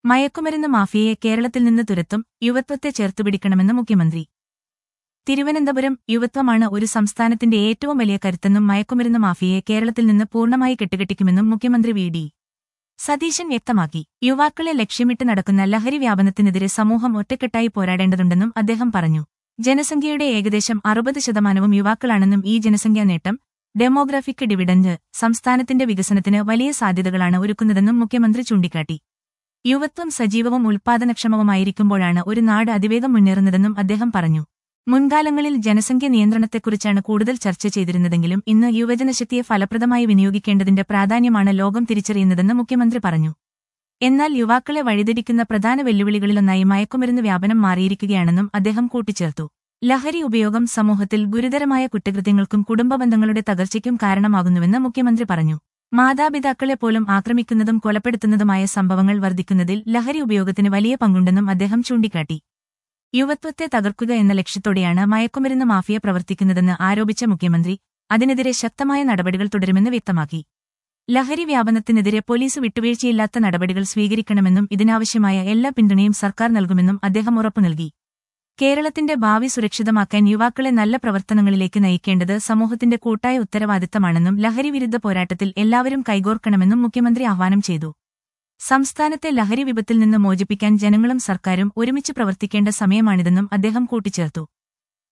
മയക്കുമരുന്ന് മാഫിയയെ കേരളത്തിൽ നിന്ന് തുരത്തും യുവത്വത്തെ ചേർത്തുപിടിക്കണമെന്ന് മുഖ്യമന്ത്രി തിരുവനന്തപുരം യുവത്വമാണ് ഒരു സംസ്ഥാനത്തിന്റെ ഏറ്റവും വലിയ കരുത്തെന്നും മയക്കുമരുന്ന് മാഫിയയെ കേരളത്തിൽ നിന്ന് പൂർണ്ണമായി കെട്ടുകെട്ടിക്കുമെന്നും മുഖ്യമന്ത്രി വി ഡി സതീശൻ വ്യക്തമാക്കി യുവാക്കളെ ലക്ഷ്യമിട്ട് നടക്കുന്ന ലഹരി വ്യാപനത്തിനെതിരെ സമൂഹം ഒറ്റക്കെട്ടായി പോരാടേണ്ടതുണ്ടെന്നും അദ്ദേഹം പറഞ്ഞു ജനസംഖ്യയുടെ ഏകദേശം അറുപത് ശതമാനവും യുവാക്കളാണെന്നും ഈ ജനസംഖ്യാ നേട്ടം ഡെമോഗ്രാഫിക് ഡിവിഡന്റ് സംസ്ഥാനത്തിന്റെ വികസനത്തിന് വലിയ സാധ്യതകളാണ് ഒരുക്കുന്നതെന്നും മുഖ്യമന്ത്രി ചൂണ്ടിക്കാട്ടി യുവത്വം സജീവവും ഉൽപാദനക്ഷമവുമായിരിക്കുമ്പോഴാണ് ഒരു നാട് അതിവേഗം മുന്നേറുന്നതെന്നും അദ്ദേഹം പറഞ്ഞു മുൻകാലങ്ങളിൽ ജനസംഖ്യ നിയന്ത്രണത്തെക്കുറിച്ചാണ് കൂടുതൽ ചർച്ച ചെയ്തിരുന്നതെങ്കിലും ഇന്ന് യുവജനശക്തിയെ ഫലപ്രദമായി വിനിയോഗിക്കേണ്ടതിന്റെ പ്രാധാന്യമാണ് ലോകം തിരിച്ചറിയുന്നതെന്ന് മുഖ്യമന്ത്രി പറഞ്ഞു എന്നാൽ യുവാക്കളെ വഴിതിരിക്കുന്ന പ്രധാന വെല്ലുവിളികളിലൊന്നായി മയക്കുമരുന്ന് വ്യാപനം മാറിയിരിക്കുകയാണെന്നും അദ്ദേഹം കൂട്ടിച്ചേർത്തു ലഹരി ഉപയോഗം സമൂഹത്തിൽ ഗുരുതരമായ കുറ്റകൃത്യങ്ങൾക്കും കുടുംബബന്ധങ്ങളുടെ തകർച്ചയ്ക്കും കാരണമാകുന്നുവെന്ന് മുഖ്യമന്ത്രി പറഞ്ഞു മാതാപിതാക്കളെ പോലും ആക്രമിക്കുന്നതും കൊലപ്പെടുത്തുന്നതുമായ സംഭവങ്ങൾ വർദ്ധിക്കുന്നതിൽ ലഹരി ഉപയോഗത്തിന് വലിയ പങ്കുണ്ടെന്നും അദ്ദേഹം ചൂണ്ടിക്കാട്ടി യുവത്വത്തെ തകർക്കുക എന്ന ലക്ഷ്യത്തോടെയാണ് മയക്കുമരുന്ന് മാഫിയ പ്രവർത്തിക്കുന്നതെന്ന് ആരോപിച്ച മുഖ്യമന്ത്രി അതിനെതിരെ ശക്തമായ നടപടികൾ തുടരുമെന്ന് വ്യക്തമാക്കി ലഹരി വ്യാപനത്തിനെതിരെ പോലീസ് വിട്ടുവീഴ്ചയില്ലാത്ത നടപടികൾ സ്വീകരിക്കണമെന്നും ഇതിനാവശ്യമായ എല്ലാ പിന്തുണയും സർക്കാർ നൽകുമെന്നും അദ്ദേഹം ഉറപ്പു നൽകി കേരളത്തിന്റെ ഭാവി സുരക്ഷിതമാക്കാൻ യുവാക്കളെ നല്ല പ്രവർത്തനങ്ങളിലേക്ക് നയിക്കേണ്ടത് സമൂഹത്തിന്റെ കൂട്ടായ ഉത്തരവാദിത്തമാണെന്നും ലഹരി വിരുദ്ധ പോരാട്ടത്തിൽ എല്ലാവരും കൈകോർക്കണമെന്നും മുഖ്യമന്ത്രി ആഹ്വാനം ചെയ്തു സംസ്ഥാനത്തെ ലഹരി വിപത്തിൽ നിന്ന് മോചിപ്പിക്കാൻ ജനങ്ങളും സർക്കാരും ഒരുമിച്ച് പ്രവർത്തിക്കേണ്ട സമയമാണിതെന്നും അദ്ദേഹം കൂട്ടിച്ചേർത്തു